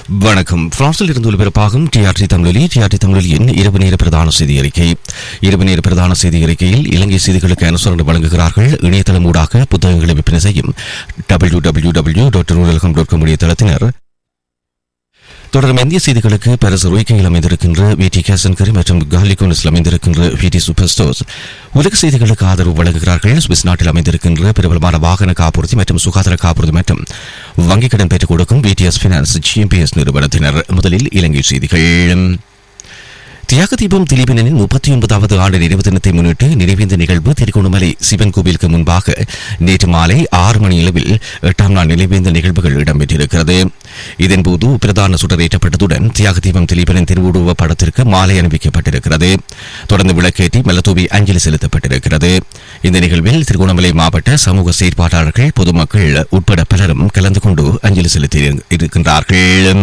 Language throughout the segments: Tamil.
வணக்கம் பிரான்சில் இருந்து ஒலிபரப்பாகும் டிஆர்டி தமிழொலி டிஆர்டி தமிழொலியின் இரவு நேர பிரதான செய்தி அறிக்கை இரவு நேர பிரதான செய்தி அறிக்கையில் இலங்கை செய்திகளுக்கு அனுசரணை வழங்குகிறார்கள் இணையதளம் ஊடாக புத்தகங்களை விற்பனை செய்யும் டபிள்யூ டபிள்யூ டபிள்யூ டாட் நூலகம் டாட் காம் இணையதளத்தினர் தொடரும் இந்திய செய்திகளுக்கு பரசு ரோய்கையில் அமைந்திருக்கின்ற விடி கேசன்கரி மற்றும் காலிகோனிஸில் அமைந்திருக்கின்ற விடி சூப்பர் ஸ்டோர்ஸ் உலக செய்திகளுக்கு ஆதரவு வழங்குகிறார்கள் சுவிஸ் நாட்டில் அமைந்திருக்கின்ற பிரபலமான வாகன காப்புறுதி மற்றும் சுகாதார காப்புறுதி மற்றும் வங்கிக் கடன் பெற்றுக் கொடுக்கும் விடிஎஸ் பினான்ஸ் ஜிஎம்பிஎஸ் நிறுவனத்தினர் முதலில் இலங்கை செய்திகள் தியாக தீபம் திலீபனின் முப்பத்தி ஒன்பதாவது ஆண்டு நினைவு தினத்தை முன்னிட்டு நினைவேந்த நிகழ்வு திருகோணமலை சிவன் கோவிலுக்கு முன்பாக நேற்று மாலை ஆறு மணி அளவில் எட்டாம் நாள் நினைவேந்த நிகழ்வுகள் இடம்பெற்றிருக்கிறது இதன்போது பிரதான சுடரேற்றப்பட்டதுடன் தியாக தீபம் திலீபனின் திருவுருவ படத்திற்கு மாலை அணிவிக்கப்பட்டிருக்கிறது தொடர்ந்து விளக்கேற்றி மெல்லத்தூவி அஞ்சலி செலுத்தப்பட்டிருக்கிறது இந்த நிகழ்வில் திருகோணமலை மாவட்ட சமூக செயற்பாட்டாளர்கள் பொதுமக்கள் உட்பட பலரும் கலந்து கொண்டு அஞ்சலி செலுத்தி இருக்கின்றார்கள்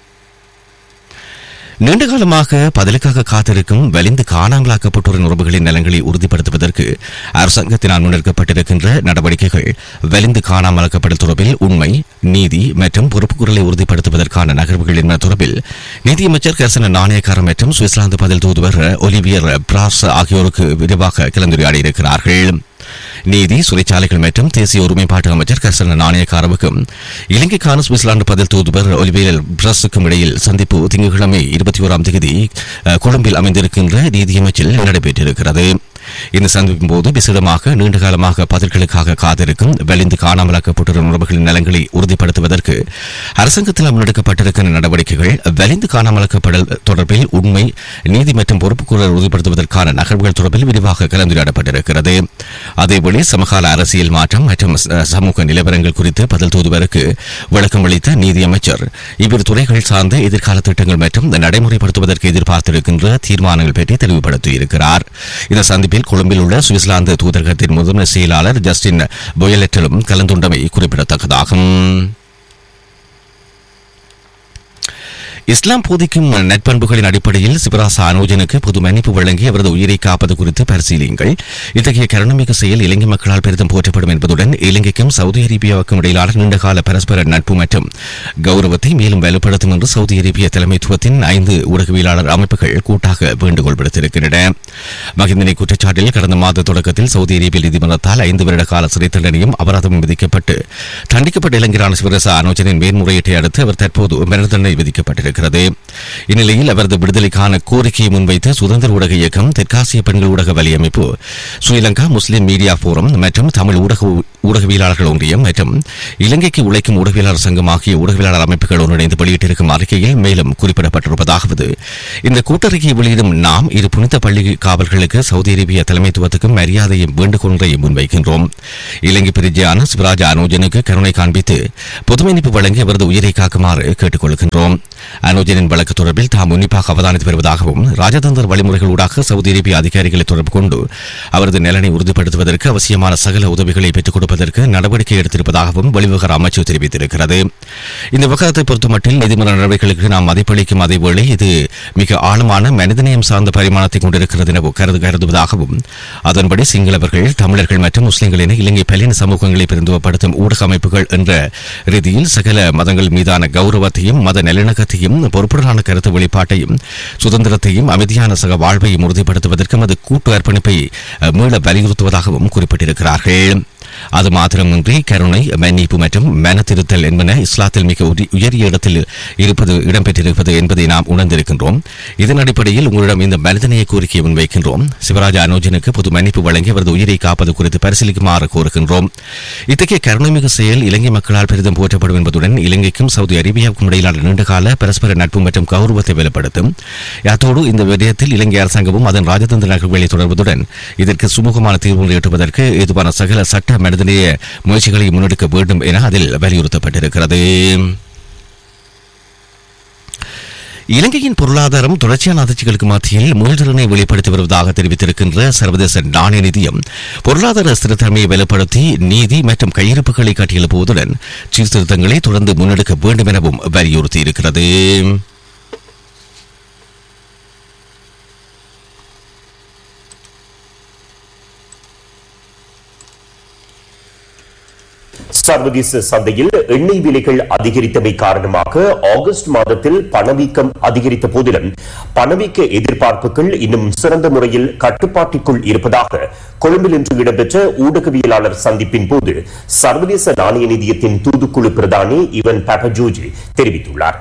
நீண்ட காலமாக பதிலுக்காக காத்திருக்கும் வலிந்து காணாமலாக்கப்பட்டோரின் உறவுகளின் நலன்களை உறுதிப்படுத்துவதற்கு அரசாங்கத்தினால் முன்னெடுக்கப்பட்டிருக்கின்ற நடவடிக்கைகள் வலிந்து காணாமலாக்கப்படல் தொடர்பில் உண்மை நீதி மற்றும் பொறுப்புக்குரலை உறுதிப்படுத்துவதற்கான நகர்வுகள் என்பன தொடர்பில் நிதியமைச்சர் கர்சன நாணயக்காரர் மற்றும் சுவிட்சர்லாந்து பதில் தூதுவர் ஒலிவியர் பிராஸ் ஆகியோருக்கு விரிவாக கலந்துரையாடியிருக்கிறார்கள் நீதி சிறைச்சாலைகள் மற்றும் தேசிய ஒருமைப்பாட்டு அமைச்சர் கர்சன நாணயக்காரவுக்கும் இலங்கைக்கான சுவிட்சர்லாந்து பதில் தூதுவர் ஒலிவியல் பிரஸுக்கும் இடையில் சந்திப்பு திங்கட்கிழமை இருபத்தி ஓராம் தேதி அஹ், கொழும்பில் அமைந்திருக்கின்ற நீதியமைச்சில் நடைபெற்றிருக்கிறது இந்த சந்திப்பின் போது விசேடமாக நீண்ட காலமாக பதில்களுக்காக காத்திருக்கும் வலிந்து காணாமலாக்கப்பட்டுள்ள உறவுகளின் நலன்களை உறுதிப்படுத்துவதற்கு அரசாங்கத்தில் முன்னெடுக்கப்பட்டிருக்கின்ற நடவடிக்கைகள் வலிந்து காணாமலாக்கப்படல் தொடர்பில் உண்மை நீதி மற்றும் பொறுப்புக்கூறல் உறுதிப்படுத்துவதற்கான நகர்வுகள் தொடர்பில் விரிவாக கலந்துரையாடப்பட்டிருக்கிறது அதேபோல சமகால அரசியல் மாற்றம் மற்றும் ச- சமூக நிலவரங்கள் குறித்து பதில் தூதுவருக்கு விளக்கம் அளித்த நீதியமைச்சர் இவ்விரு துறைகள் சார்ந்த எதிர்கால திட்டங்கள் மற்றும் நடைமுறைப்படுத்துவதற்கு எதிர்பார்த்திருக்கின்ற தீர்மானங்கள் பற்றி தெளிவுபடுத்தியிருக்கிறார் இந்த சந்திப்பில் கொழும்பில் உள்ள சுவிட்சர்லாந்து தூதரகத்தின் முதன்மை செயலாளர் ஜஸ்டின் பொயலெட்டிலும் கலந்துண்டமை குறிப்பிடத்தக்கதாகும் இஸ்லாம் போதிக்கும் நட்பண்புகளின் அடிப்படையில் சிவராச அனோஜனுக்கு பொது மன்னிப்பு வழங்கி அவரது உயிரை காப்பது குறித்து பரிசீலியுங்கள் இத்தகைய கருணமிகு செயல் இலங்கை மக்களால் பெரிதும் போற்றப்படும் என்பதுடன் இலங்கைக்கும் சவுதி அரேபியாவுக்கும் இடையிலான நீண்டகால பரஸ்பர நட்பு மற்றும் கௌரவத்தை மேலும் வலுப்படுத்தும் என்று சவுதி அரேபிய தலைமைத்துவத்தின் ஐந்து ஊடகவியலாளர் அமைப்புகள் கூட்டாக வேண்டுகோள் விடுத்திருக்கின்றன மகிந்தினை குற்றச்சாட்டில் கடந்த மாத தொடக்கத்தில் சவுதி அரேபிய நீதிமன்றத்தால் ஐந்து வருட கால சிறை தண்டனையும் அபராதமும் விதிக்கப்பட்டு தண்டிக்கப்பட்ட இளைஞரான சிவரச அனோஜனின் மேன்முறையீட்டை அடுத்து அவர் தற்போது மரண தண்டனை விதிக்கப்பட்டிருக்கிறது இந்நிலையில் அவரது விடுதலைக்கான கோரிக்கையை முன்வைத்து சுதந்திர ஊடக இயக்கம் தெற்காசிய பெண்கள் ஊடக வலையமைப்பு ஸ்ரீலங்கா முஸ்லிம் மீடியா போரம் மற்றும் தமிழ் ஊடக ஊடகவியலாளர்கள் ஒன்றியம் மற்றும் இலங்கைக்கு உழைக்கும் ஊடகவியலாளர் சங்கம் ஆகிய ஊடகவியலாளர் அமைப்புகள் ஒன்றிணைந்து வெளியிட்டிருக்கும் அறிக்கையில் மேலும் குறிப்பிடப்பட்டிருப்பதாவது இந்த கூட்டறிக்கையை வெளியிடும் நாம் இரு புனித பள்ளி காவல்களுக்கு சவுதி அரேபிய தலைமைத்துவத்துக்கும் மரியாதையும் வேண்டுகோள்களையும் முன்வைக்கின்றோம் இலங்கை பிரிஜியான சிவராஜ அனோஜனுக்கு கருணை காண்பித்து பொதுமன்னிப்பு வழங்கி அவரது உயிரை காக்குமாறு கேட்டுக்கொள்கின்றோம் அனோஜனின் வழக்கு தொடர்பில் தாம் உன்னிப்பாக அவதானித்து வருவதாகவும் ராஜதந்திர வழிமுறைகள் ஊடாக சவுதி அரேபிய அதிகாரிகளை தொடர்பு கொண்டு அவரது நலனை உறுதிப்படுத்துவதற்கு அவசியமான சகல உதவிகளை பெற்றுக் கொடுப்பதற்கு நடவடிக்கை எடுத்திருப்பதாகவும் வெளிவிவகார அமைச்சு தெரிவித்திருக்கிறது இந்த விவகாரத்தை பொறுத்தமட்டில் நீதிமன்ற நடவடிக்கைகளுக்கு நாம் மதிப்பளிக்கும் அதேவேளை இது மிக ஆழமான மனிதநேயம் சார்ந்த பரிமாணத்தை கொண்டிருக்கிறது என கருது கருதுவதாகவும் அதன்படி சிங்களவர்கள் தமிழர்கள் மற்றும் முஸ்லிம்கள் என இலங்கை பல்லின சமூகங்களை பிரதிநிதிப்படுத்தும் ஊடக அமைப்புகள் என்ற ரீதியில் சகல மதங்கள் மீதான கௌரவத்தையும் மத நல்லிணக்கத்தையும் பொறுப்புடனான கருத்து வெளிப்பாட்டையும் சுதந்திரத்தையும் அமைதியான சக வாழ்வையும் உறுதிப்படுத்துவதற்கு அது கூட்டு அர்ப்பணிப்பை அஹ், மீள வலியுறுத்துவதாகவும் குறிப்பிட்டிருக்கிறார்கள் அது மாத்திரமின்றி கருணை மன்னிப்பு மற்றும் மனத்திருத்தல் என்பன இஸ்லாத்தில் மிக உரி- உயரிய இடத்தில் இருப்பது இடம்பெற்றிருப்பது என்பதை நாம் உணர்ந்திருக்கின்றோம் இதன் அடிப்படையில் உங்களிடம் இந்த மனிதநேய கோரிக்கையை முன்வைக்கின்றோம் சிவராஜ அனோஜனுக்கு பொது மன்னிப்பு வழங்கி அவரது உயிரை காப்பது குறித்து பரிசீலிக்குமாறு கோருகின்றோம் இத்தகைய கருணைமிகு செயல் இலங்கை மக்களால் பெரிதும் போற்றப்படும் என்பதுடன் இலங்கைக்கும் சவுதி அரேபியாவுக்கும் இடையிலான நீண்டகால பரஸ்பர நட்பு மற்றும் கௌரவத்தை வெளிப்படுத்தும் அத்தோடு இந்த விடயத்தில் இலங்கை அரசாங்கமும் அதன் ராஜதந்திர நகர்வுகளை தொடர்வதுடன் இதற்கு சுமூகமான தீர்வுகளை எட்டுவதற்கு ஏதுவான சகல சட்ட மனிதநேய முயற்சிகளை முன்னெடுக்க வேண்டும் என அதில் வலியுறுத்தப்பட்டிருக்கிறது இலங்கையின் பொருளாதாரம் தொடர்ச்சியான அதிர்ச்சிகளுக்கு மத்தியில் மீள்திறனை வெளிப்படுத்தி வருவதாக தெரிவித்திருக்கின்ற சர்வதேச நாணய நிதியம் பொருளாதார ஸ்திரத்தன்மையை வெளிப்படுத்தி நீதி மற்றும் கையிருப்புகளை காட்டியெழுப்புவதுடன் சீர்திருத்தங்களை தொடர்ந்து முன்னெடுக்க வேண்டும் எனவும் வலியுறுத்தியிருக்கிறது சர்வதேச சந்தையில் எண்ணெய் விலைகள் அதிகரித்தமை காரணமாக ஆகஸ்ட் மாதத்தில் பணவீக்கம் அதிகரித்த போதிலும் பணவீக்க எதிர்பார்ப்புகள் இன்னும் சிறந்த முறையில் கட்டுப்பாட்டிற்குள் இருப்பதாக கொழும்பில் இன்று இடம்பெற்ற ஊடகவியலாளர் சந்திப்பின் போது சர்வதேச நாணய நிதியத்தின் தூதுக்குழு பிரதானி இவன் பாபஜூஜி தெரிவித்துள்ளார்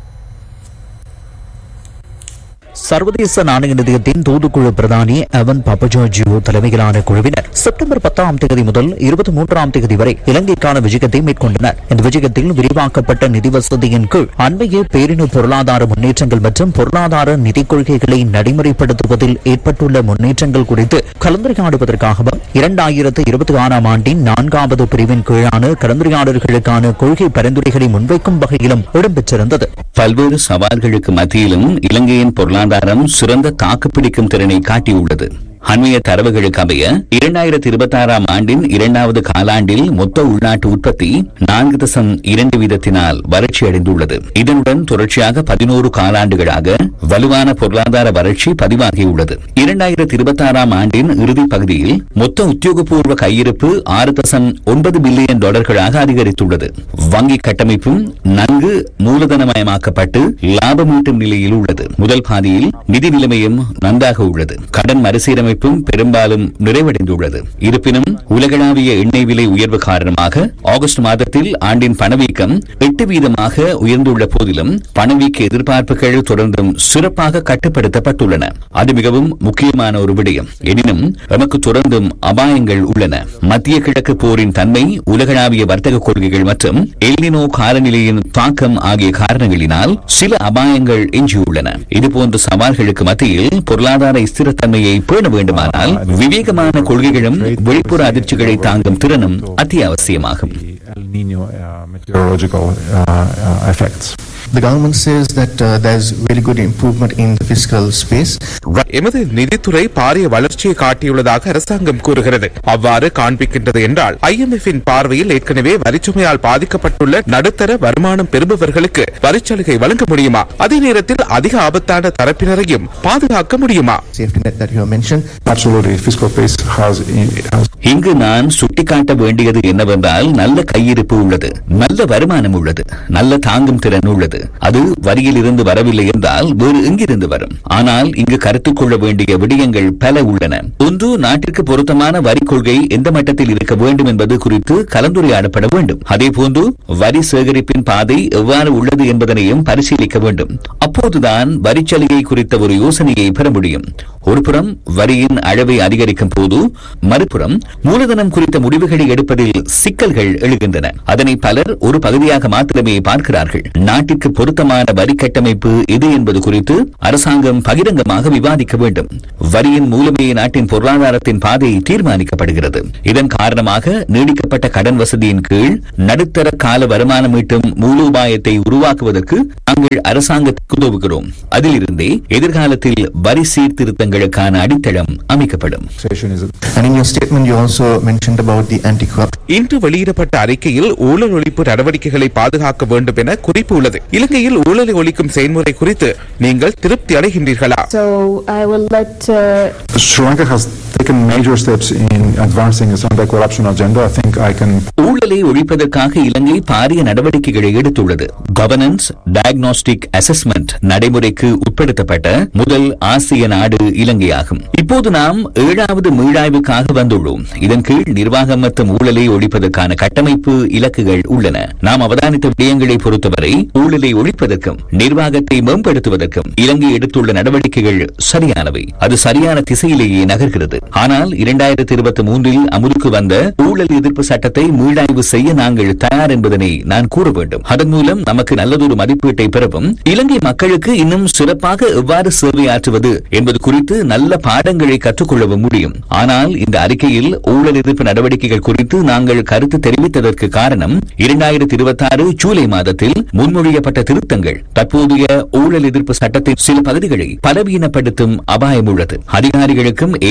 சர்வதேச நாணய நிதியத்தின் தூதுக்குழு பிரதானி அவன் பப்பஜோஜியோ தலைமையிலான குழுவினர் செப்டம்பர் பத்தாம் தேதி முதல் இருபத்தி மூன்றாம் தேதி வரை இலங்கைக்கான விஜயத்தை மேற்கொண்டனர் இந்த விஜயத்தில் விரிவாக்கப்பட்ட நிதி வசதியின் கீழ் அண்மைய பேரின பொருளாதார முன்னேற்றங்கள் மற்றும் பொருளாதார நிதிக் கொள்கைகளை நடைமுறைப்படுத்துவதில் ஏற்பட்டுள்ள முன்னேற்றங்கள் குறித்து கலந்துரையாடுவதற்காகவும் இரண்டாயிரத்து இருபத்தி ஆறாம் ஆண்டின் நான்காவது பிரிவின் கீழான கலந்துரையாடல்களுக்கான கொள்கை பரிந்துரைகளை முன்வைக்கும் வகையிலும் இடம்பெற்றிருந்தது பல்வேறு சவால்களுக்கு மத்தியிலும் இலங்கையின் பொருளாதாரம் சிறந்த தாக்குப்பிடிக்கும் திறனை காட்டியுள்ளது அண்மைய தரவுகளுக்கு அமைய இரண்டாயிரத்தி இருபத்தி ஆறாம் ஆண்டின் இரண்டாவது காலாண்டில் மொத்த உள்நாட்டு உற்பத்தி நான்கு தசம் இரண்டு வீதத்தினால் வறட்சியடைந்துள்ளது இதனுடன் தொடர்ச்சியாக பதினோரு காலாண்டுகளாக வலுவான பொருளாதார வறட்சி பதிவாகியுள்ளது இரண்டாயிரத்தி இருபத்தி ஆறாம் ஆண்டின் இறுதிப் பகுதியில் மொத்த உத்தியோகபூர்வ கையிருப்பு ஆறு தசம் ஒன்பது பில்லியன் டாலர்களாக அதிகரித்துள்ளது வங்கி கட்டமைப்பும் நன்கு மூலதனமயமாக்கப்பட்டு லாபமீட்டும் நிலையில் உள்ளது முதல் பாதியில் நிதி நிலைமையும் நன்றாக உள்ளது கடன் மறுசீரமைப்பும் பெரும்பாலும் நிறைவடைந்துள்ளது இருப்பினும் உலகளாவிய எண்ணெய் விலை உயர்வு காரணமாக ஆகஸ்ட் மாதத்தில் ஆண்டின் பணவீக்கம் எட்டு வீதமாக உயர்ந்துள்ள போதிலும் பணவீக்க எதிர்பார்ப்புகள் தொடர்ந்தும் சிறப்பாக கட்டுப்படுத்தப்பட்டுள்ளன அது மிகவும் முக்கியமான ஒரு விடயம் எனினும் நமக்கு தொடர்ந்தும் அபாயங்கள் உள்ளன மத்திய கிழக்கு போரின் தன்மை உலகளாவிய வர்த்தக கொள்கைகள் மற்றும் எல்னினோ காலநிலையின் தாக்கம் ஆகிய காரணங்களினால் சில அபாயங்கள் எஞ்சியுள்ளன இதுபோன்ற சவால்களுக்கு மத்தியில் பொருளாதார ஸ்திரத்தன்மையை பேண வேண்டுமானால் விவேகமான கொள்கைகளும் வெளிப்புற அதிர்ச்சிகளை தாங்கும் திறனும் அத்தியாவசியமாகும் El Nino uh, meteorological uh, uh, effects. The government says that uh, there's really good improvement in the fiscal space. எமது நிதித்துறை பாரிய வளர்ச்சியை காட்டியுள்ளதாக அரசாங்கம் கூறுகிறது அவ்வாறு காண்பிக்கின்றது என்றால் IMF இன் பார்வையில் ஏற்கனவே வரிச்சுமையால் பாதிக்கப்பட்டுள்ள நடுத்தர வருமானம் பெறுபவர்களுக்கு வரிச்சலுகை வழங்க முடியுமா அதே நேரத்தில் அதிக ஆபத்தான தரப்பினரையும் பாதுகாக்க முடியுமா Safety net that you have mentioned. Absolutely, fiscal pace has, has இங்கு நான் சுட்டிக்காட்ட வேண்டியது என்னவென்றால் நல்ல கையிருப்பு உள்ளது நல்ல வருமானம் உள்ளது நல்ல தாங்கும் திறன் உள்ளது அது வரியில் இருந்து வரவில்லை என்றால் வேறு எங்கிருந்து வரும் ஆனால் இங்கு கருத்துக் கொள்ள வேண்டிய விடயங்கள் பல உள்ளன ஒன்று நாட்டிற்கு பொருத்தமான வரி கொள்கை எந்த மட்டத்தில் இருக்க வேண்டும் என்பது குறித்து கலந்துரையாடப்பட வேண்டும் அதேபோன்று வரி சேகரிப்பின் பாதை எவ்வாறு உள்ளது என்பதனையும் பரிசீலிக்க வேண்டும் அப்போதுதான் வரிச்சலுகை குறித்த ஒரு யோசனையை பெற முடியும் ஒருபுறம் வரியின் அளவை அதிகரிக்கும் போது மறுபுறம் மூலதனம் குறித்த முடிவுகளை எடுப்பதில் சிக்கல்கள் எழுகின்றன அதனை பலர் ஒரு பகுதியாக மாத்திரமே பார்க்கிறார்கள் நாட்டிற்கு பொருத்தமான வரி கட்டமைப்பு எது என்பது குறித்து அரசாங்கம் பகிரங்கமாக விவாதிக்க வேண்டும் வரியின் மூலமே நாட்டின் பொருளாதாரத்தின் பாதை தீர்மானிக்கப்படுகிறது இதன் காரணமாக நீடிக்கப்பட்ட கடன் வசதியின் கீழ் நடுத்தர கால வருமானம் ஈட்டும் மூலோபாயத்தை உருவாக்குவதற்கு நாங்கள் அரசாங்கத்துக்கு உதவுகிறோம் அதிலிருந்தே எதிர்காலத்தில் வரி சீர்திருத்தங்களுக்கான அடித்தளம் அமைக்கப்படும் taxation is And in your statement, you also mentioned about the anti-corruption. இன்று வெளியிடப்பட்ட அறிக்கையில் ஊழல் ஒழிப்பு நடவடிக்கைகளை பாதுகாக்க வேண்டும் என குறிப்பு உள்ளது இலங்கையில் ஊழலை ஒழிக்கும் செயல்முறை குறித்து நீங்கள் திருப்தி அடைகின்றீர்களா So I will let uh, Sri Lanka has taken major steps in advancing its anti-corruption agenda. I think I can ஊழலை ஒழிப்பதற்காக இலங்கை பாரிய நடவடிக்கைகளை எடுத்துள்ளது கவர்னன்ஸ் டயக்னோஸ்டிக் அசஸ்மெண்ட் நடைமுறைக்கு உட்படுத்தப்பட்ட முதல் ஆசிய நாடு இலங்கையாகும் இப்போது நாம் ஏழாவது மீளாய்வுக்காக வந்துள்ளோம் இதன் கீழ் நிர்வாகம் மற்றும் ஊழலை ஒழிப்பதற்கான கட்டமைப்பு இலக்குகள் உள்ளன நாம் அவதானித்த விடயங்களை பொறுத்தவரை ஊழலை ஒழிப்பதற்கும் நிர்வாகத்தை மேம்படுத்துவதற்கும் இலங்கை எடுத்துள்ள நடவடிக்கைகள் சரியானவை அது சரியான திசையிலேயே நகர்கிறது ஆனால் இரண்டாயிரத்தி இருபத்தி மூன்றில் அமுலுக்கு வந்த ஊழல் எதிர்ப்பு சட்டத்தை மீளாய்வு செய்ய நாங்கள் தயார் என்பதனை நான் கூற வேண்டும் அதன் மூலம் நமக்கு நல்லதொரு மதிப்பீட்டை பெறவும் இலங்கை மக்களுக்கு இன்னும் சிறப்பாக எவ்வாறு சேவையாற்றுவது என்பது குறித்து நல்ல பாடங்களை கற்றுக்கொள்ளவும் முடியும் ஆனால் இந்த அறிக்கையில் ஊழல் எதிர்ப்பு நடவடிக்கைகள் குறித்து நாங்கள் கருத்து தெரிவித்ததற்கு காரணம் இரண்டாயிரத்தி இருபத்தி ஆறு ஜூலை மாதத்தில் முன்மொழியப்பட்ட திருத்தங்கள் தற்போதைய ஊழல் எதிர்ப்பு சட்டத்தின் சில பகுதிகளை பலவீனப்படுத்தும் அபாயம் உள்ளது அதிகாரிகளுக்கும் ஏனைய அனைத்து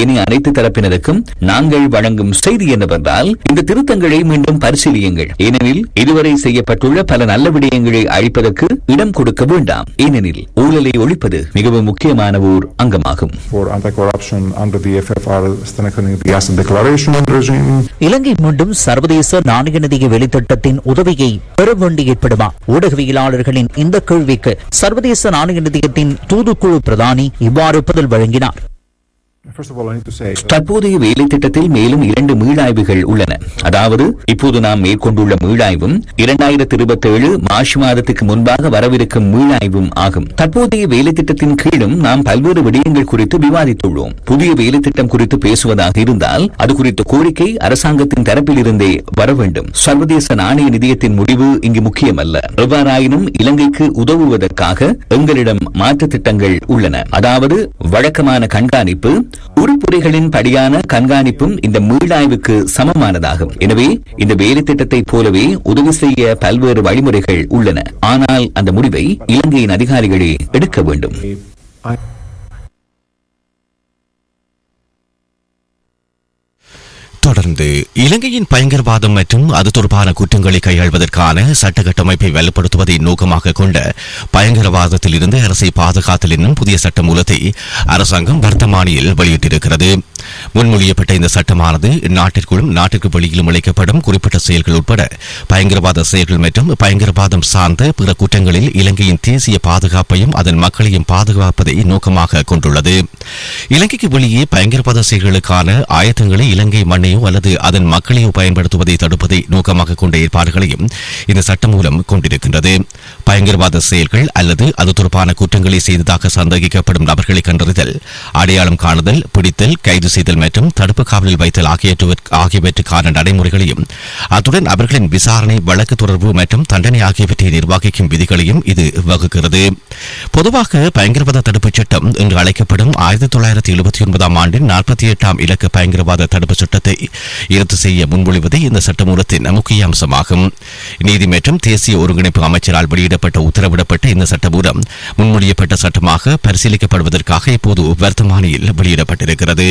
அனைத்து தரப்பினருக்கும் நாங்கள் வழங்கும் செய்தி என்னவென்றால் இந்த திருத்தங்களை மீண்டும் பரிசீலியுங்கள் ஏனெனில் இதுவரை செய்யப்பட்டுள்ள பல நல்ல விடயங்களை அழிப்பதற்கு இடம் கொடுக்க வேண்டாம் ஏனெனில் ஊழலை ஒழிப்பது மிகவும் முக்கியமான ஓர் அங்கமாகும் for anti-corruption under the FFR, strengthening the asset declaration regime. இலங்கை மீண்டும் சர்வதேச நாணய நிதிய வெளித்திட்டத்தின் உதவியை பெற வேண்டி ஏற்படுமா ஊடகவியலாளர்களின் இந்த கேள்விக்கு சர்வதேச நாணய நிதியத்தின் தூதுக்குழு பிரதானி இவ்வாறு பதில் வழங்கினார் First of all, I need to say that தற்போதைய வேலை திட்டத்தில் மேலும் இரண்டு மீளாய்வுகள் உள்ளன அதாவது இப்போது நாம் மேற்கொண்டுள்ள மீளாய்வும் இரண்டாயிரத்தி இருபத்தி ஏழு மார்ச் மாதத்துக்கு முன்பாக வரவிருக்கும் மீளாய்வும் ஆகும் தற்போதைய வேலை திட்டத்தின் கீழும் நாம் பல்வேறு விடயங்கள் குறித்து விவாதித்துள்ளோம் புதிய வேலை திட்டம் குறித்து பேசுவதாக இருந்தால் அது குறித்த கோரிக்கை அரசாங்கத்தின் தரப்பிலிருந்தே வர வேண்டும் சர்வதேச நாணய நிதியத்தின் முடிவு இங்கு முக்கியமல்ல எவ்வாறாயினும் இலங்கைக்கு உதவுவதற்காக எங்களிடம் மாற்று திட்டங்கள் உள்ளன அதாவது வழக்கமான கண்காணிப்பு உருப்புரைகளின் படியான கண்காணிப்பும் இந்த மீளாய்வுக்கு சமமானதாகும் எனவே இந்த வேலை திட்டத்தை போலவே உதவி செய்ய பல்வேறு வழிமுறைகள் உள்ளன ஆனால் அந்த முடிவை இலங்கையின் அதிகாரிகளே எடுக்க வேண்டும் I தொடர்ந்து இலங்கையின் பயங்கரவாதம் மற்றும் அது தொடர்பான குற்றங்களை கையாள்வதற்கான சட்ட கட்டமைப்பை வலுப்படுத்துவதை நோக்கமாக கொண்ட பயங்கரவாதத்தில் இருந்து அரசை பாதுகாத்தல் என்னும் புதிய சட்ட மூலத்தை அரசாங்கம் வர்த்தமானியில் வெளியிட்டிருக்கிறது முன்மொழியப்பட்ட இந்த சட்டமானது நாட்டிற்குள்ளும் நாட்டிற்கு வெளியிலும் அளிக்கப்படும் குறிப்பிட்ட செயல்கள் உட்பட பயங்கரவாத செயல்கள் மற்றும் பயங்கரவாதம் சார்ந்த பிற குற்றங்களில் இலங்கையின் தேசிய பாதுகாப்பையும் அதன் மக்களையும் பாதுகாப்பதை நோக்கமாக கொண்டுள்ளது இலங்கைக்கு வெளியே பயங்கரவாத செயல்களுக்கான ஆயத்தங்களை இலங்கை மண்ணையோ அல்லது அதன் மக்களையோ பயன்படுத்துவதை தடுப்பதை நோக்கமாக கொண்ட ஏற்பாடுகளையும் இந்த சட்டம் மூலம் கொண்டிருக்கின்றது பயங்கரவாத செயல்கள் அல்லது அது தொடர்பான குற்றங்களை செய்ததாக சந்தேகிக்கப்படும் நபர்களை கண்டறிதல் அடையாளம் காணுதல் பிடித்தல் கைது செய்தல் மற்றும் தடுப்பு காவலில் வைத்தல் ஆகியவற்றுவற்- ஆகியவற்றுக்கான நடைமுறைகளையும் அத்துடன் அவர்களின் விசாரணை வழக்கு தொடர்பு மற்றும் தண்டனை ஆகியவற்றை நிர்வகிக்கும் விதிகளையும் இது வகுக்கிறது பொதுவாக பயங்கரவாத தடுப்புச் சட்டம் என்று அழைக்கப்படும் ஆயிரத்தி தொள்ளாயிரத்தி எழுபத்தி ஒன்பதாம் ஆண்டின் நாற்பத்தி எட்டாம் இலக்க பயங்கரவாத தடுப்புச் சட்டத்தை இறுதி செய்ய முன்மொழிவதே இந்த சட்டமூலத்தின் முக்கிய அம்சமாகும் நீதி மற்றும் தேசிய ஒருங்கிணைப்பு அமைச்சரால் வெளியிடப்பட்ட உத்தரவிடப்பட்ட இந்த சட்டமூலம் முன்மொழியப்பட்ட சட்டமாக பரிசீலிக்கப்படுவதற்காக இப்போது வர்த்தமானியில் வெளியிடப்பட்டிருக்கிறது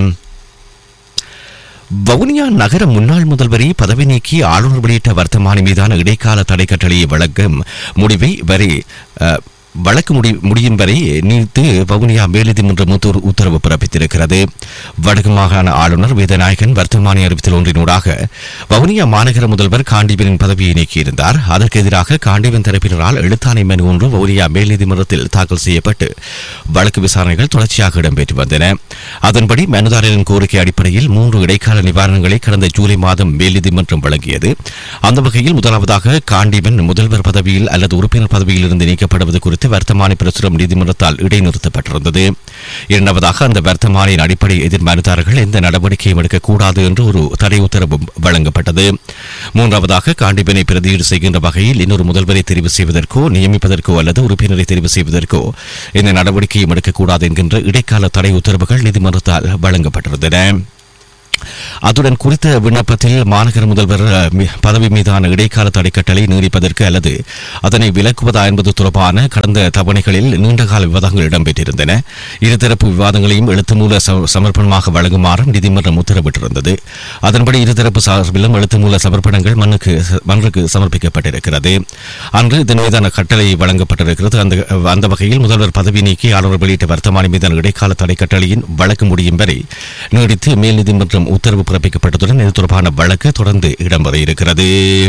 வவுனியா நகர முன்னாள் முதல்வரை பதவி நீக்கி ஆளுநர் வெளியிட்ட வர்த்தமானி மீதான இடைக்கால தடை கட்டளையை வழங்கும் முடிவை வரை அஹ், வழக்கு முடி முடியும் வரை நீத்து வவுனியா மேல்நீதிமன்ற மூத்தூர் உத்தரவு பிறப்பித்திருக்கிறது வடக்கு மாகாண ஆளுநர் வேதநாயகன் வர்த்தமானி அறிவித்தல் ஒன்றினூடாக வவுனியா மாநகர முதல்வர் காண்டீபனின் பதவியை நீக்கியிருந்தார் அதற்கு எதிராக காண்டீபன் தரப்பினரால் எழுத்தாணை மனு ஒன்று வவுனியா மேல்நீதிமன்றத்தில் தாக்கல் செய்யப்பட்டு வழக்கு விசாரணைகள் தொடர்ச்சியாக இடம்பெற்று வந்தன அதன்படி மனுதாரரின் கோரிக்கை அடிப்படையில் மூன்று இடைக்கால நிவாரணங்களை கடந்த ஜூலை மாதம் மேல்நீதிமன்றம் வழங்கியது அந்த வகையில் முதலாவதாக காண்டீபன் முதல்வர் பதவியில் அல்லது உறுப்பினர் பதவியில் இருந்து நீக்கப்படுவது குறித்து வர்த்தமானி பிரசுரம் நீதிமன்றத்தால் இடைநிறுத்தப்பட்டிருந்தது இரண்டாவதாக அந்த வர்த்தமானியின் அடிப்படை எதிர் மனுதாரர்கள் எந்த நடவடிக்கையும் எடுக்கக்கூடாது என்று ஒரு தடை உத்தரவும் வழங்கப்பட்டது மூன்றாவதாக காண்டிபனை பிரதியீடு செய்கின்ற வகையில் இன்னொரு முதல்வரை தெரிவு செய்வதற்கோ நியமிப்பதற்கோ அல்லது உறுப்பினரை தெரிவு செய்வதற்கோ எந்த நடவடிக்கையும் எடுக்கக்கூடாது என்கின்ற இடைக்கால தடை உத்தரவுகள் நீதிமன்றத்தால் வழங்கப்பட்டிருந்தன அத்துடன் குறித்த விண்ணப்பத்தில் மாநகர முதல்வர் அஹ், மி- பதவி மீதான இடைக்கால தடை கட்டளை நீடிப்பதற்கு அல்லது அதனை விலக்குவதா என்பது தொடர்பான கடந்த தவணைகளில் நீண்டகால விவாதங்கள் இடம்பெற்றிருந்தன இருதரப்பு விவாதங்களையும் எழுத்து மூல ச- சமர்ப்பணமாக வழங்குமாறும் நீதிமன்றம் உத்தரவிட்டிருந்தது அதன்படி இருதரப்பு சார்பிலும் எழுத்து மூல சமர்ப்பணங்கள் மனுக்கு மன்றுக்கு சமர்ப்பிக்கப்பட்டிருக்கிறது அன்று இதன் மீதான கட்டளை வழங்கப்பட்டிருக்கிறது அந்த அந்த வகையில் முதல்வர் பதவி நீக்கி ஆளுநர் வெளியிட்ட வர்த்தமானி மீதான இடைக்கால தடை கட்டளையின் வழக்கு முடியும் வரை நீடித்து மேல் நீதிமன்றம் உத்தரவு பிறப்பிக்கப்பட்டதுடன் இது தொடர்பான வழக்கு தொடர்ந்து இடம்பெற இருக்கிறது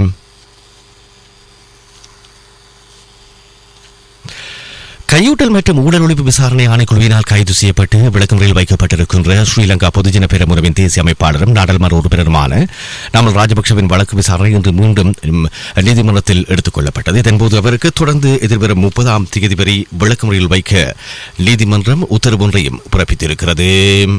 கையூட்டல் மற்றும் ஊழல் ஒழிப்பு விசாரணை ஆணைக்குழுவினால் கைது செய்யப்பட்டு விளக்கமுறையில் வைக்கப்பட்டிருக்கின்ற ஸ்ரீலங்கா பொதுஜன பெரமுறவின் தேசிய அமைப்பாளரும் நாடாளுமன்ற உறுப்பினருமான நாமல் ராஜபக்சவின் வழக்கு விசாரணை இன்று மீண்டும் ம், நீதிமன்றத்தில் எடுத்துக் கொள்ளப்பட்டது இதன்போது அவருக்கு தொடர்ந்து எதிர்வரும் முப்பதாம் தேதி வரை விளக்கமுறையில் வைக்க நீதிமன்றம் உத்தரவு ஒன்றையும் பிறப்பித்திருக்கிறது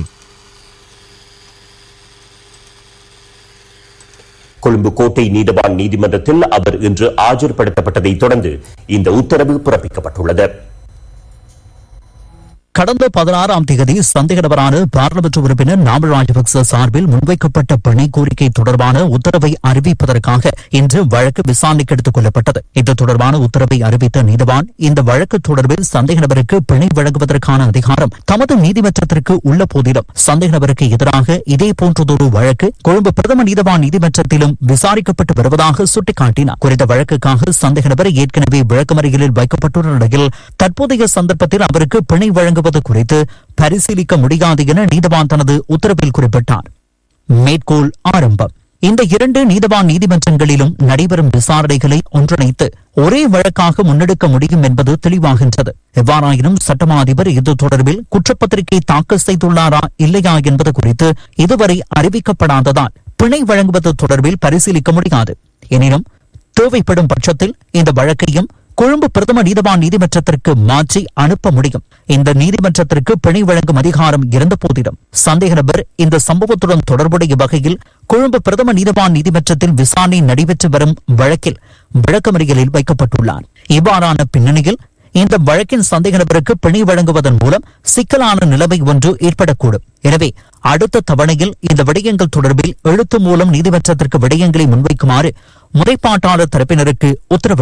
கொழும்பு கோட்டை நீதவான் நீதிமன்றத்தில் அவர் இன்று ஆஜர்படுத்தப்பட்டதை தொடர்ந்து இந்த உத்தரவு பிறப்பிக்கப்பட்டுள்ளது கடந்த பதினாறாம் தேதி சந்தேக நபரான பாராளுமன்ற உறுப்பினர் நாமல் ராஜபக்ச சார்பில் முன்வைக்கப்பட்ட பிணை கோரிக்கை தொடர்பான உத்தரவை அறிவிப்பதற்காக இன்று வழக்கு விசாரணைக்கு எடுத்துக் கொள்ளப்பட்டது இது தொடர்பான உத்தரவை அறிவித்த நீதவான் இந்த வழக்கு தொடர்பில் சந்தேக நபருக்கு பிணை வழங்குவதற்கான அதிகாரம் தமது நீதிமன்றத்திற்கு உள்ள போதிலும் சந்தேக நபருக்கு எதிராக இதே போன்றதொரு வழக்கு கொழும்பு பிரதம நீதவான் நீதிமன்றத்திலும் விசாரிக்கப்பட்டு வருவதாக சுட்டிக்காட்டினார் குறித்த வழக்குக்காக சந்தேக நபர் ஏற்கனவே விளக்கமறியலில் வைக்கப்பட்டுள்ள நிலையில் தற்போதைய சந்தர்ப்பத்தில் அவருக்கு பிணை வழங்குவது குறித்து பரிசீலிக்க முடியாது என நீதவான் தனது உத்தரவில் குறிப்பிட்டார் மேற்கோள் ஆரம்பம் இந்த இரண்டு நீதவான் நீதிமன்றங்களிலும் நடைபெறும் விசாரணைகளை ஒன்றிணைத்து ஒரே வழக்காக முன்னெடுக்க முடியும் என்பது தெளிவாகின்றது எவ்வாறாயினும் சட்டமா அதிபர் இது தொடர்பில் குற்றப்பத்திரிகை தாக்கல் செய்துள்ளாரா இல்லையா என்பது குறித்து இதுவரை அறிவிக்கப்படாததால் பிணை வழங்குவது தொடர்பில் பரிசீலிக்க முடியாது எனினும் தேவைப்படும் பட்சத்தில் இந்த வழக்கையும் கொழும்பு பிரதம நீதவான் நீதிமன்றத்திற்கு மாற்றி அனுப்ப முடியும் இந்த நீதிமன்றத்திற்கு பிணை வழங்கும் அதிகாரம் இருந்த போதிலும் சந்தேக நபர் இந்த சம்பவத்துடன் தொடர்புடைய வகையில் கொழும்பு பிரதம நீதவான் நீதிமன்றத்தில் விசாரணை நடைபெற்று வரும் வழக்கில் விளக்கமறியலில் வைக்கப்பட்டுள்ளார் இவ்வாறான பின்னணியில் இந்த வழக்கின் சந்தேக நபருக்கு பிணை வழங்குவதன் மூலம் சிக்கலான நிலைமை ஒன்று ஏற்படக்கூடும் எனவே அடுத்த தவணையில் இந்த விடயங்கள் தொடர்பில் எழுத்து மூலம் நீதிமன்றத்திற்கு விடயங்களை முன்வைக்குமாறு முறைப்பாட்டாளர் தரப்பினருக்கு உத்தரவு